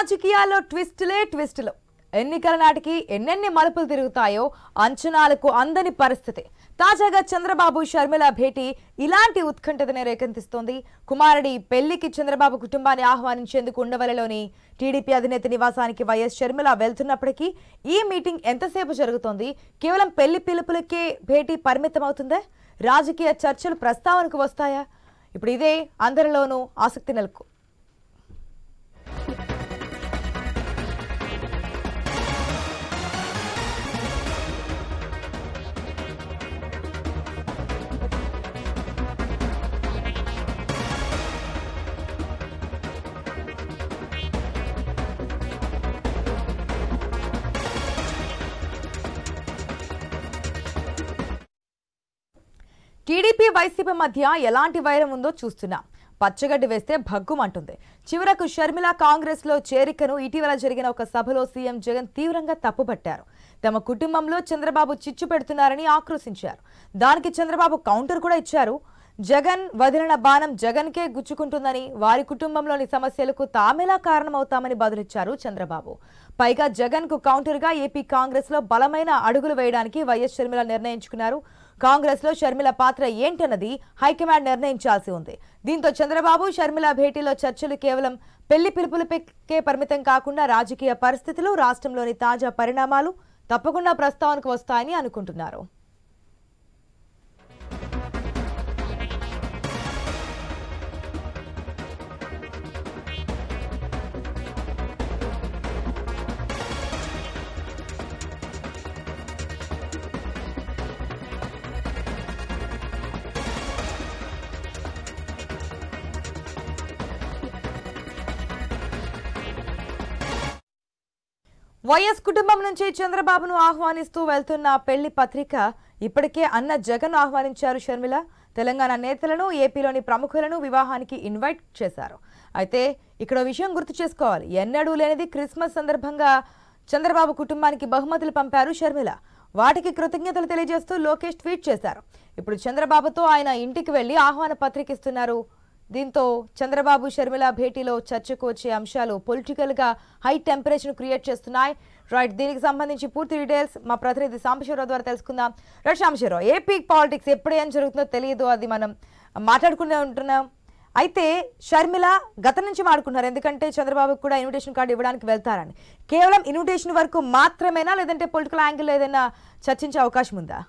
రాజకీయాల్లో ట్విస్టులే ట్విస్టులు ఎన్నికల నాటికి ఎన్నెన్ని మలుపులు తిరుగుతాయో అంచనాలకు అందని పరిస్థితి తాజాగా చంద్రబాబు షర్మిల భేటీ ఇలాంటి ఉత్కంఠతనే రేకెత్తిస్తోంది కుమారుడి పెళ్లికి చంద్రబాబు కుటుంబాన్ని ఆహ్వానించేందుకు ఉండవలలోని టీడీపీ అధినేత నివాసానికి వైఎస్ షర్మిల వెళ్తున్నప్పటికీ ఈ మీటింగ్ ఎంతసేపు జరుగుతోంది కేవలం పెళ్లి పిలుపులకే భేటీ పరిమితమవుతుందా రాజకీయ చర్చలు ప్రస్తావనకు వస్తాయా ఇప్పుడు ఇదే అందరిలోనూ ఆసక్తి నెలకు టీడీపీ వైసీపీ మధ్య ఎలాంటి వైరం ఉందో చూస్తున్నాం పచ్చగడ్డి వేస్తే భగ్గుమంటుంది చివరకు షర్మిల కాంగ్రెస్ లో చేరికను ఇటీవల జరిగిన ఒక సభలో సీఎం జగన్ తీవ్రంగా తప్పుపట్టారు తమ కుటుంబంలో చంద్రబాబు చిచ్చు పెడుతున్నారని ఆక్రోశించారు దానికి చంద్రబాబు కౌంటర్ కూడా ఇచ్చారు జగన్ వదిలిన బాణం జగన్కే గుచ్చుకుంటుందని వారి కుటుంబంలోని సమస్యలకు తామెలా కారణమవుతామని బదులిచ్చారు చంద్రబాబు పైగా జగన్ కు కౌంటర్ గా ఏపీ కాంగ్రెస్ లో బలమైన అడుగులు వేయడానికి వైఎస్ షర్మిల నిర్ణయించుకున్నారు కాంగ్రెస్ లో షర్మిల పాత్ర ఏంటన్నది హైకమాండ్ నిర్ణయించాల్సి ఉంది దీంతో చంద్రబాబు షర్మిల భేటీలో చర్చలు కేవలం పెళ్లి పిలుపులకే పరిమితం కాకుండా రాజకీయ పరిస్థితులు రాష్ట్రంలోని తాజా పరిణామాలు తప్పకుండా ప్రస్తావనకు వస్తాయని అనుకుంటున్నారు వైఎస్ కుటుంబం నుంచి చంద్రబాబును ఆహ్వానిస్తూ వెళ్తున్న పెళ్లి పత్రిక ఇప్పటికే అన్న జగన్ ఆహ్వానించారు షర్మిల తెలంగాణ నేతలను ఏపీలోని ప్రముఖులను వివాహానికి ఇన్వైట్ చేశారు అయితే ఇక్కడ ఓ విషయం గుర్తు చేసుకోవాలి ఎన్నడూ లేనిది క్రిస్మస్ సందర్భంగా చంద్రబాబు కుటుంబానికి బహుమతులు పంపారు షర్మిల వాటికి కృతజ్ఞతలు తెలియజేస్తూ లోకేష్ ట్వీట్ చేశారు ఇప్పుడు చంద్రబాబుతో ఆయన ఇంటికి వెళ్లి ఆహ్వాన పత్రిక ఇస్తున్నారు దీంతో చంద్రబాబు షర్మిల భేటీలో చర్చకు వచ్చే అంశాలు పొలిటికల్ గా హై టెంపరేచర్ క్రియేట్ చేస్తున్నాయి రైట్ దీనికి సంబంధించి పూర్తి డీటెయిల్స్ మా ప్రతినిధి సాంబశివరావు ద్వారా తెలుసుకుందాం రైట్ సాంబశివరావు ఏపీ పాలిటిక్స్ ఎప్పుడు ఏం జరుగుతుందో తెలియదు అది మనం మాట్లాడుకునే ఉంటున్నాం అయితే షర్మిల గత నుంచి మాడుకున్నారు ఎందుకంటే చంద్రబాబుకు కూడా ఇన్విటేషన్ కార్డు ఇవ్వడానికి వెళ్తారని కేవలం ఇన్విటేషన్ వరకు మాత్రమేనా లేదంటే పొలిటికల్ యాంగిల్ ఏదైనా చర్చించే అవకాశం ఉందా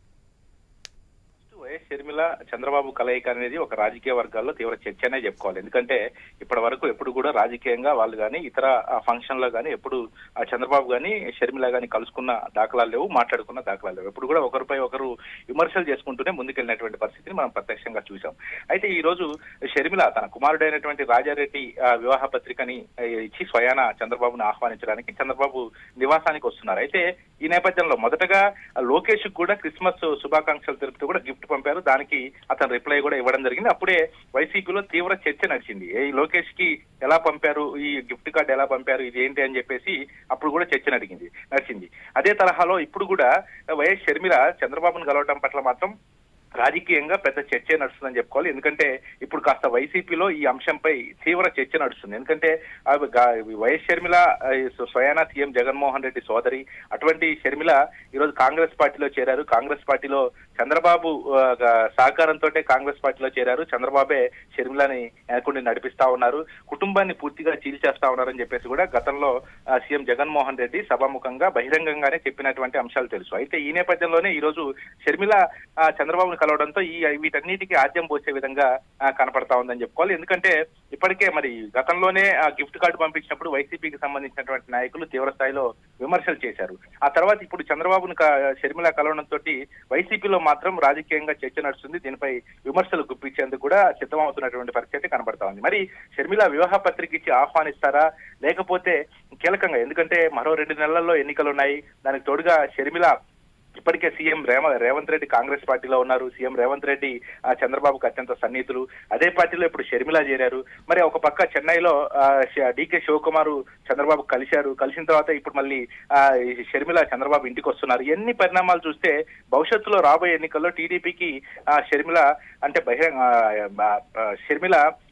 వైఎస్ షర్మిల చంద్రబాబు కలయిక అనేది ఒక రాజకీయ వర్గాల్లో తీవ్ర చర్చనే చెప్పుకోవాలి ఎందుకంటే ఇప్పటి వరకు ఎప్పుడు కూడా రాజకీయంగా వాళ్ళు కానీ ఇతర ఫంక్షన్ లో కానీ ఎప్పుడు ఆ చంద్రబాబు కానీ షర్మిల కానీ కలుసుకున్న దాఖలాలు లేవు మాట్లాడుకున్న దాఖలాలు లేవు ఎప్పుడు కూడా ఒకరిపై ఒకరు విమర్శలు చేసుకుంటూనే ముందుకెళ్ళినటువంటి పరిస్థితిని మనం ప్రత్యక్షంగా చూసాం అయితే ఈ రోజు షర్మిల తన కుమారుడైనటువంటి రాజారెడ్డి ఆ, వివాహ పత్రికని ఆ, ఇచ్చి స్వయాన చంద్రబాబును ఆహ్వానించడానికి చంద్రబాబు నివాసానికి వస్తున్నారు అయితే ఈ నేపథ్యంలో మొదటగా లోకేష్ కూడా క్రిస్మస్ శుభాకాంక్షలు తెలుపుతూ కూడా గిఫ్ట్ పంపారు దానికి అతను రిప్లై కూడా ఇవ్వడం జరిగింది అప్పుడే వైసీపీలో తీవ్ర చర్చ నడిచింది ఈ లోకేష్ కి ఎలా పంపారు ఈ గిఫ్ట్ కార్డు ఎలా పంపారు ఇది ఏంటి అని చెప్పేసి అప్పుడు కూడా చర్చ నడిగింది నడిచింది అదే తరహాలో ఇప్పుడు కూడా వైఎస్ షర్మిల చంద్రబాబును కలవటం పట్ల మాత్రం రాజకీయంగా పెద్ద చర్చే నడుస్తుందని చెప్పుకోవాలి ఎందుకంటే ఇప్పుడు కాస్త వైసీపీలో ఈ అంశంపై తీవ్ర చర్చ నడుస్తుంది ఎందుకంటే ఆ గా- వైఎస్ షర్మిల ఆ, స్వయాన సీఎం జగన్మోహన్ రెడ్డి సోదరి అటువంటి షర్మిల ఈరోజు కాంగ్రెస్ పార్టీలో చేరారు కాంగ్రెస్ పార్టీలో చంద్రబాబు ఆ, గా- సహకారంతో కాంగ్రెస్ పార్టీలో చేరారు చంద్రబాబే షర్మిలని వెనకుండి నడిపిస్తా ఉన్నారు కుటుంబాన్ని పూర్తిగా చీల్చేస్తా ఉన్నారని చెప్పేసి కూడా గతంలో ఆ, సీఎం జగన్మోహన్ రెడ్డి సభాముఖంగా బహిరంగంగానే చెప్పినటువంటి అంశాలు తెలుసు అయితే ఈ నేపథ్యంలోనే ఈ రోజు షర్మిల ఆ, చంద్రబాబును కలవడంతో ఈ వీటన్నిటికీ ఆద్యం పోసే విధంగా ఆ, కనపడతా ఉందని చెప్పుకోవాలి ఎందుకంటే ఇప్పటికే మరి గతంలోనే ఆ గిఫ్ట్ కార్డు పంపించినప్పుడు వైసీపీకి సంబంధించినటువంటి నాయకులు తీవ్ర స్థాయిలో విమర్శలు చేశారు ఆ తర్వాత ఇప్పుడు చంద్రబాబును క- షర్మిల కలవడంతో వైసీపీలో మాత్రం రాజకీయంగా చర్చ నడుస్తుంది దీనిపై విమర్శలు గుప్పించేందుకు కూడా సిద్ధమవుతున్నటువంటి పరిస్థితి కనబడతా ఉంది మరి షర్మిల వివాహ పత్రిక ఇచ్చి ఆహ్వానిస్తారా లేకపోతే కీలకంగా ఎందుకంటే మరో రెండు నెలల్లో ఎన్నికలు ఉన్నాయి దానికి తోడుగా షర్మిల ఇప్పటికే సీఎం రేవ రేవంత్ రెడ్డి కాంగ్రెస్ పార్టీలో ఉన్నారు సీఎం రేవంత్ రెడ్డి ఆ, చంద్రబాబుకు అత్యంత సన్నిహితులు అదే పార్టీలో ఇప్పుడు షర్మిల చేరారు మరి ఒక పక్క చెన్నైలో డికే శివకుమార్ చంద్రబాబు కలిశారు కలిసిన తర్వాత ఇప్పుడు మళ్ళీ ఆ, ఈ షర్మిల చంద్రబాబు ఇంటికి వస్తున్నారు ఎన్ని పరిణామాలు చూస్తే భవిష్యత్తులో రాబోయే ఎన్నికల్లో టీడీపీకి షర్మిల అంటే బహిరంగ ఆ, ఆ, షర్మిల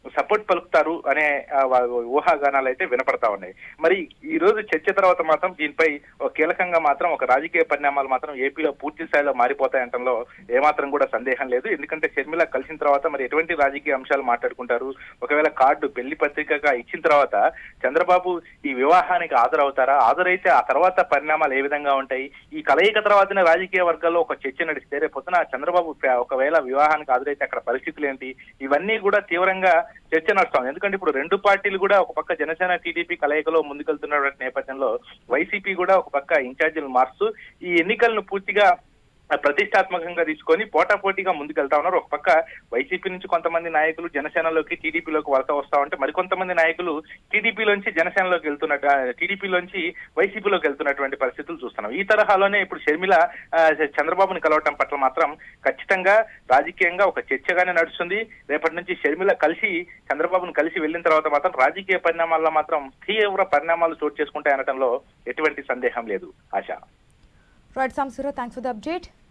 సపోర్ట్ పలుకుతారు అనే ఆ, వా- ఊహాగానాలు అయితే వినపడతా ఉన్నాయి మరి ఈ రోజు చర్చ తర్వాత మాత్రం దీనిపై ఒక కీలకంగా మాత్రం ఒక రాజకీయ పరిణామాలు మాత్రం ఏపీలో పూర్తి స్థాయిలో మారిపోతాయంటంలో ఏమాత్రం కూడా సందేహం లేదు ఎందుకంటే షర్మిల కలిసిన తర్వాత మరి ఎటువంటి రాజకీయ అంశాలు మాట్లాడుకుంటారు ఒకవేళ కార్డు పెళ్లి పత్రికగా ఇచ్చిన తర్వాత చంద్రబాబు ఈ వివాహానికి హాజరవుతారా హాజరైతే ఆ తర్వాత పరిణామాలు ఏ విధంగా ఉంటాయి ఈ కలయిక తర్వాతనే రాజకీయ వర్గాల్లో ఒక చర్చ నడిస్తే రేపు పొద్దున చంద్రబాబు ప- ఒకవేళ వివాహానికి హాజరైతే అక్కడ పరిస్థితులు ఏంటి ఇవన్నీ కూడా తీవ్రంగా చర్చ నడుస్తాం ఎందుకంటే ఇప్పుడు రెండు పార్టీలు కూడా ఒక పక్క జనసేన టీడీపీ కలయికలో ముందుకెళ్తున్నటువంటి నేపథ్యంలో వైసీపీ కూడా ఒక పక్క ఇన్ఛార్జీలు మారుస్తూ ఈ ఎన్నికలను పూర్తిగా ప్రతిష్టాత్మకంగా తీసుకొని పోటాపోటీగా ముందుకెళ్తా ఉన్నారు ఒక పక్క వైసీపీ నుంచి కొంతమంది నాయకులు జనసేనలోకి టీడీపీలోకి వలస వస్తా ఉంటే మరికొంతమంది నాయకులు టీడీపీలోంచి జనసేనలోకి వెళ్తున్నట్టు టీడీపీలోంచి వైసీపీలోకి వెళ్తున్నటువంటి పరిస్థితులు చూస్తున్నాం ఈ తరహాలోనే ఇప్పుడు షర్మిల ఆ, చంద్రబాబుని కలవటం పట్ల మాత్రం ఖచ్చితంగా రాజకీయంగా ఒక చర్చగానే నడుస్తుంది రేపటి నుంచి షర్మిల కలిసి చంద్రబాబును కలిసి వెళ్ళిన తర్వాత మాత్రం రాజకీయ పరిణామాల్లో మాత్రం తీవ్ర పరిణామాలు చోటు చేసుకుంటాయనటంలో ఎటువంటి సందేహం లేదు ఆశ రైట్ సాంసూరా థ్యాంక్స్ ఫర్ ద అప్డేట్